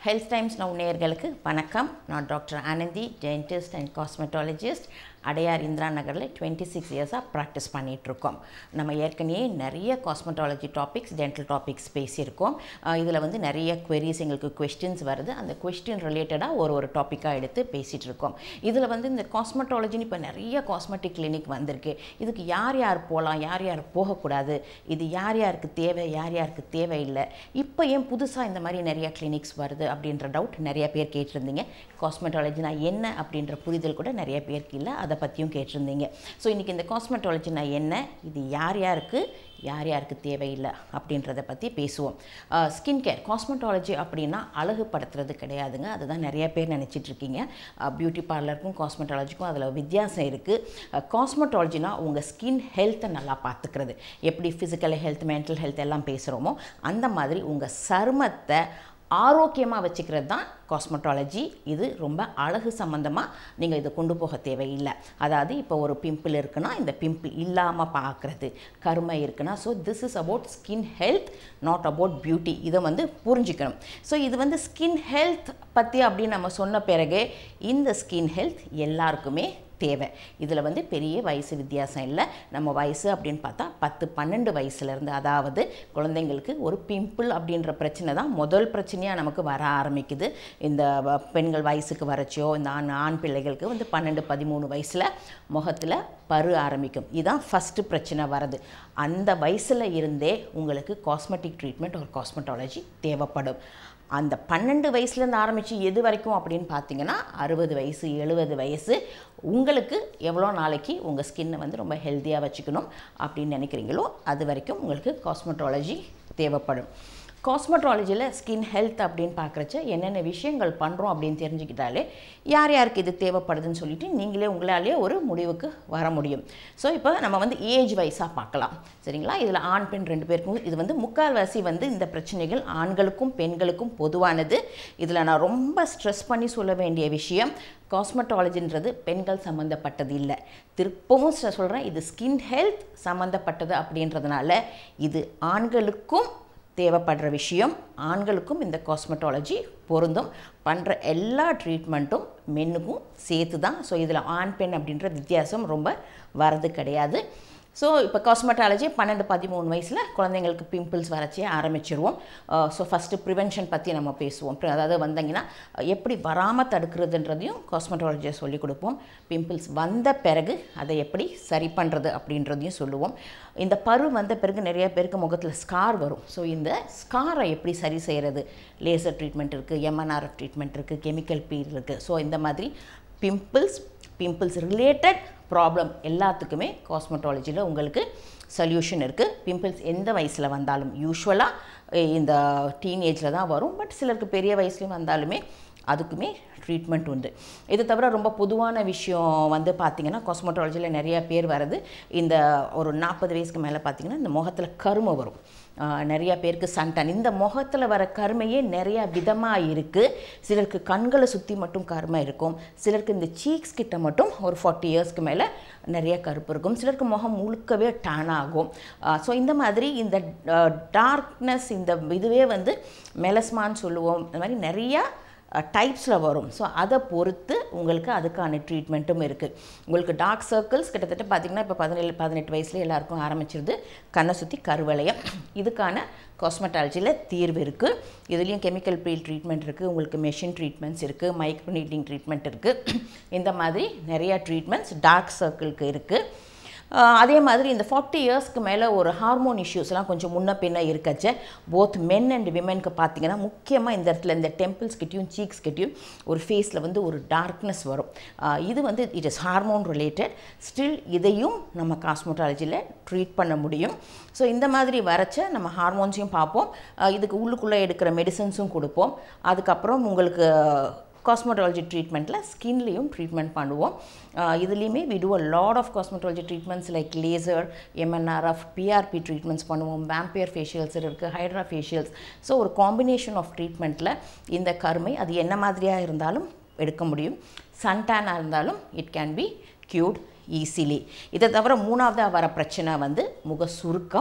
health times now நேயர்களுக்கு வணக்கம் நான் doctor Anandhi dentist and cosmetologist Adyar இந்திரா நகரில் டுவெண்ட்டி சிக்ஸ் இயர்ஸாக ப்ராக்டிஸ் பண்ணிகிட்ருக்கோம் நம்ம ஏற்கனவே நிறைய காஸ்மெட்டாலஜி டாபிக்ஸ் டென்டல் டாபிக்ஸ் பேசியிருக்கோம் இதில் வந்து நிறைய queries எங்களுக்கு கொஸ்டின்ஸ் வருது அந்த கொஸ்டின் ரிலேட்டடாக ஒரு ஒரு டாப்பிக்காக எடுத்து பேசிகிட்டு இருக்கோம் இதில் வந்து இந்த காஸ்மெட்டாலஜின்னு இப்போ நிறைய காஸ்மெட்டிக் கிளினிக் வந்திருக்கு இதுக்கு யார் யார் போகலாம் யார் யார் போகக்கூடாது இது யார் யாருக்கு தேவை யார் யாருக்கு தேவையில்லை இப்போ ஏன் புதுசாக இந்த மாதிரி நிறைய கிளினிக்ஸ் வருது அப்படின்ற டவுட் நிறைய பேர் கேட்டிருந்தீங்க காஸ்மெட்டாலஜினா என்ன அப்படின்ற புரிதல் கூட நிறைய பேருக்கு இல்லை அதை பற்றியும் கேட்டிருந்தீங்க ஸோ இன்றைக்கி இந்த காஸ்மெட்டாலஜினா என்ன இது யார் யாருக்கு யார் யாருக்கு தேவையில்லை அப்படின்றத பற்றி பேசுவோம் ஸ்கின் கேர் காஸ்மெட்டாலஜி அப்படின்னா அழகுபடுத்துறது கிடையாதுங்க அதுதான் நிறைய பேர் நினச்சிட்டு இருக்கீங்க பியூட்டி பார்லருக்கும் காஸ்மெட்டாலஜிக்கும் அதில் வித்தியாசம் இருக்குது காஸ்மெட்டாலஜினா உங்கள் ஸ்கின் ஹெல்த்தை நல்லா பார்த்துக்கிறது எப்படி ஃபிசிக்கல் ஹெல்த் மென்டல் ஹெல்த் எல்லாம் பேசுகிறோமோ அந்த மாதிரி உங்கள் சருமத்தை ஆரோக்கியமாக வச்சுக்கிறது தான் காஸ்மெட்டாலஜி இது ரொம்ப அழகு சம்மந்தமாக நீங்கள் இதை கொண்டு போக தேவையில்லை அதாவது இப்போ ஒரு பிம்பிள் இருக்குன்னா இந்த பிம்பிள் இல்லாமல் பார்க்குறது கருமை இருக்குன்னா so this is about skin health not about beauty இதை வந்து புரிஞ்சுக்கணும் ஸோ இது வந்து ஸ்கின் ஹெல்த் பற்றி அப்படின்னு நம்ம சொன்ன பிறகு இந்த ஸ்கின் ஹெல்த் எல்லாருக்குமே தேவை இதில் வந்து பெரிய வயசு வித்தியாசம் இல்லை நம்ம வயசு அப்படின்னு பார்த்தா பத்து பன்னெண்டு வயசுலேருந்து அதாவது குழந்தைங்களுக்கு ஒரு பிம்பிள் அப்படின்ற பிரச்சனை தான் முதல் பிரச்சனையாக நமக்கு வர ஆரம்பிக்குது இந்த வ- பெண்கள் வயசுக்கு வரச்சோ இந்த ஆண் ஆண் பிள்ளைகளுக்கு வந்து பன்னெண்டு பதிமூணு வயசில் முகத்தில் பரு ஆரம்பிக்கும் இதுதான் ஃபஸ்ட்டு பிரச்சனை வருது அந்த வயசில் இருந்தே உங்களுக்கு காஸ்மெட்டிக் ட்ரீட்மெண்ட் ஒரு காஸ்மெட்டாலஜி தேவைப்படும் அந்த பன்னெண்டு வயசுலேருந்து ஆரம்பித்து எது வரைக்கும் அப்படின்னு பார்த்தீங்கன்னா அறுபது வயசு எழுபது வயசு உங்களுக்கு எவ்வளோ நாளைக்கு உங்கள் ஸ்கின்னை வந்து ரொம்ப ஹெல்த்தியாக வச்சுக்கணும் அப்படின்னு நினைக்கிறீங்களோ அது வரைக்கும் உங்களுக்கு காஸ்மெட்டாலஜி தேவைப்படும் காஸ்மெட்டாலஜியில் ஸ்கின் ஹெல்த் அப்படின்னு பார்க்குறச்ச என்னென்ன விஷயங்கள் பண்ணுறோம் அப்படின்னு தெரிஞ்சுக்கிட்டாலே யார் யாருக்கு இது தேவைப்படுதுன்னு சொல்லிட்டு நீங்களே உங்களாலே ஒரு முடிவுக்கு வர முடியும் ஸோ இப்போ நம்ம வந்து ஏஜ் வைஸாக பார்க்கலாம் சரிங்களா இதில் ஆண் பெண் ரெண்டு பேருக்கும் இது வந்து முக்கால்வாசி வந்து இந்த பிரச்சனைகள் ஆண்களுக்கும் பெண்களுக்கும் பொதுவானது இதில் நான் ரொம்ப ஸ்ட்ரெஸ் பண்ணி சொல்ல வேண்டிய விஷயம் காஸ்மெட்டாலஜின்றது பெண்கள் சம்மந்தப்பட்டது இல்லை திருப்பவும் சொல்கிறேன் இது ஸ்கின் ஹெல்த் சம்மந்தப்பட்டது அப்படின்றதுனால இது ஆண்களுக்கும் தேவைப்படுற விஷயம் ஆண்களுக்கும் இந்த காஸ்மெட்டாலஜி பொருந்தும் பண்ணுற எல்லா ட்ரீட்மெண்ட்டும் மென்னுக்கும் சேர்த்து தான் ஸோ இதில் ஆண் பெண் அப்படின்ற வித்தியாசம் ரொம்ப வரது கிடையாது ஸோ இப்போ காஸ்மெட்டாலஜி பன்னெண்டு பதிமூணு வயசில் குழந்தைங்களுக்கு பிம்பிள்ஸ் வரச்சே ஆரம்பிச்சிருவோம் ஸோ ஃபஸ்ட்டு ப்ரிவென்ஷன் பற்றி நம்ம பேசுவோம் Pre- அதாவது வந்தீங்கன்னா அஹ், எப்படி வராமல் தடுக்கிறதுன்றதையும் காஸ்மெட்டாலஜியை சொல்லிக் கொடுப்போம் பிம்பிள்ஸ் வந்த பிறகு அதை எப்படி சரி பண்ணுறது அப்படின்றதையும் சொல்லுவோம் இந்த பரு வந்த பிறகு நிறைய பேருக்கு முகத்தில் ஸ்கார் வரும் ஸோ இந்த ஸ்காரை எப்படி சரி செய்கிறது லேசர் ட்ரீட்மெண்ட் இருக்குது எம்என்ஆர்எஃப் ட்ரீட்மெண்ட் இருக்குது கெமிக்கல் பீல் இருக்குது ஸோ இந்த மாதிரி பிம்பிள்ஸ் பிம்பிள்ஸ் ரிலேட்டட் ப்ராப்ளம் எல்லாத்துக்குமே காஸ்மெட்டாலஜியில் உங்களுக்கு சொல்யூஷன் இருக்குது பிம்பிள்ஸ் எந்த வயசில் வந்தாலும் யூஸ்வலாக இந்த டீனேஜில் தான் வரும் பட் சிலருக்கு பெரிய வயசுலையும் வந்தாலுமே அதுக்குமே ட்ரீட்மெண்ட் உண்டு இது தவிர ரொம்ப பொதுவான விஷயம் வந்து பார்த்திங்கன்னா காஸ்மெட்டாலஜியில் நிறைய பேர் வர்றது இந்த ஒரு நாற்பது வயசுக்கு மேலே பார்த்திங்கன்னா இந்த முகத்தில் கருமை வரும் ஆஹ் நிறைய பேருக்கு சன்டன் இந்த முகத்தில் வர கருமையே நிறைய விதமாக இருக்குது சிலருக்கு கண்களை சுற்றி மட்டும் கருமை இருக்கும் சிலருக்கு இந்த சீக்ஸ் கிட்ட மட்டும் ஒரு ஃபார்ட்டி இயர்ஸ்க்கு மேலே நிறைய கருப்பு இருக்கும் சிலருக்கு முகம் முழுக்கவே டேன் ஆகும் ஸோ இந்த மாதிரி இந்த டார்க்னஸ் இந்த இதுவே வந்து மெலஸ்மான்னு சொல்லுவோம் இந்த மாதிரி நிறையா டைப்ஸில் வரும் ஸோ அதை பொறுத்து உங்களுக்கு அதுக்கான ட்ரீட்மெண்ட்டும் இருக்குது உங்களுக்கு டார்க் சர்க்கிள்ஸ் கிட்டத்தட்ட பார்த்திங்கன்னா இப்போ பதினேழு பதினெட்டு வயசுல எல்லாருக்கும் ஆரம்பிச்சிருது கண்ணை சுற்றி கருவளையம் இதுக்கான காஸ்மெட்டாலஜியில் தீர்வு இருக்குது இதுலேயும் கெமிக்கல் பீல் ட்ரீட்மெண்ட் இருக்குது உங்களுக்கு மெஷின் ட்ரீட்மெண்ட்ஸ் இருக்குது மைக்ரோ நீட்டிங் ட்ரீட்மெண்ட் இருக்குது இந்த மாதிரி நிறையா ட்ரீட்மெண்ட்ஸ் டார்க் சர்க்கிளுக்கு இருக்குது ஆஹ் அதே மாதிரி இந்த ஃபார்ட்டி இயர்ஸ்க்கு மேலே ஒரு ஹார்மோன் இஷ்யூஸ்லாம் கொஞ்சம் முன்ன பின்ன இருக்கச்ச போத் மென் அண்ட் விமென்க்கு பார்த்தீங்கன்னா முக்கியமாக இந்த இடத்துல இந்த டெம்பிள்ஸ் கிட்டயும் சீக்ஸ் கிட்டயும் ஒரு ஃபேஸில் வந்து ஒரு டார்க்னஸ் வரும் ஆஹ் இது வந்து it is hormone related still இதையும் நம்ம காஸ்மெட்டாலஜியில் ட்ரீட் பண்ண முடியும் ஸோ இந்த மாதிரி வரச்ச நம்ம ஹார்மோன்ஸையும் பார்ப்போம் ஆஹ் இதுக்கு உள்ளுக்குள்ளே எடுக்கிற மெடிசன்ஸும் கொடுப்போம் அதுக்கப்புறம் உங்களுக்கு காஸ்மெட்டாலஜி ட்ரீட்மெண்ட்டில் ஸ்கின்லேயும் ட்ரீட்மெண்ட் பண்ணுவோம் ஆஹ் இதுலேயுமே we do a lot of cosmetology treatments like laser MNRF PRP treatments பண்ணுவோம் வேம்பியர் ஃபேஷியல்ஸ் இருக்குது ஹைட்ரா ஃபேஷியல்ஸ் ஸோ ஒரு காம்பினேஷன் ஆஃப் ட்ரீட்மெண்ட்டில் இந்த கருமை அது என்ன மாதிரியாக இருந்தாலும் எடுக்க முடியும் சன்டானாக இருந்தாலும் it can be cured easily இதை தவிர மூணாவதாக வர பிரச்சனை வந்து முக சுருக்கம்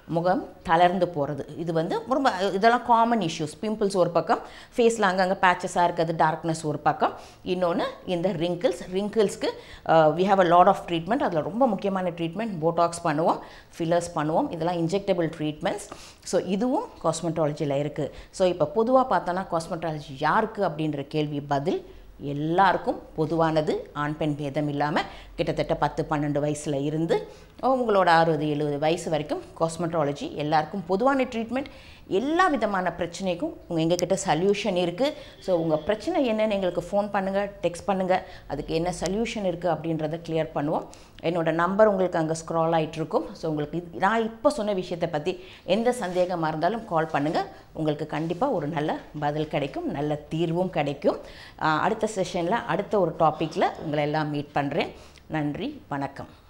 முகம் தளர்ந்து போகிறது இது வந்து ரொம்ப இதெல்லாம் காமன் இஷ்யூஸ் பிம்பிள்ஸ் ஒரு பக்கம் ஃபேஸில் அங்கங்கே பேச்சஸாக இருக்கிறது டார்க்னஸ் ஒரு பக்கம் இன்னொன்று இந்த ரிங்கிள்ஸ் ரிங்கிள்ஸ்க்கு we have a lot of treatment அதில் ரொம்ப முக்கியமான ட்ரீட்மெண்ட் போட்டாக்ஸ் பண்ணுவோம் ஃபில்லர்ஸ் பண்ணுவோம் இதெல்லாம் இன்ஜெக்டபிள் ட்ரீட்மெண்ட்ஸ் ஸோ இதுவும் காஸ்மெட்டாலஜியில் இருக்குது ஸோ இப்போ பொதுவாக பார்த்தோன்னா காஸ்மெட்டாலஜி யாருக்கு அப்படின்ற கேள்வி பதில் எல்லாருக்கும் பொதுவானது ஆண் பெண் பேதம் இல்லாமல் கிட்டத்தட்ட பத்து பன்னெண்டு வயசில் இருந்து உங்களோட அறுபது எழுபது வயசு வரைக்கும் காஸ்மெட்டாலஜி எல்லாருக்கும் பொதுவான ட்ரீட்மெண்ட் எல்லா விதமான பிரச்சனைக்கும் உங்கள் எங்ககிட்ட சல்யூஷன் இருக்குது ஸோ உங்கள் பிரச்சனை என்னன்னு எங்களுக்கு ஃபோன் பண்ணுங்கள் டெக்ஸ்ட் பண்ணுங்கள் அதுக்கு என்ன சல்யூஷன் இருக்குது அப்படின்றத கிளியர் பண்ணுவோம் என்னோட நம்பர் உங்களுக்கு அங்கே ஸ்க்ரால் ஆகிட்டு இருக்கும் ஸோ உங்களுக்கு இது- நான் இப்போ சொன்ன விஷயத்தை பற்றி எந்த சந்தேகமாக இருந்தாலும் கால் பண்ணுங்கள் உங்களுக்கு கண்டிப்பாக ஒரு நல்ல பதில் கிடைக்கும் நல்ல தீர்வும் கிடைக்கும் ஆஹ் அடுத்த செஷனில் அடுத்த ஒரு டாப்பிக்கில் உங்களை எல்லாம் மீட் பண்ணுறேன் நன்றி வணக்கம்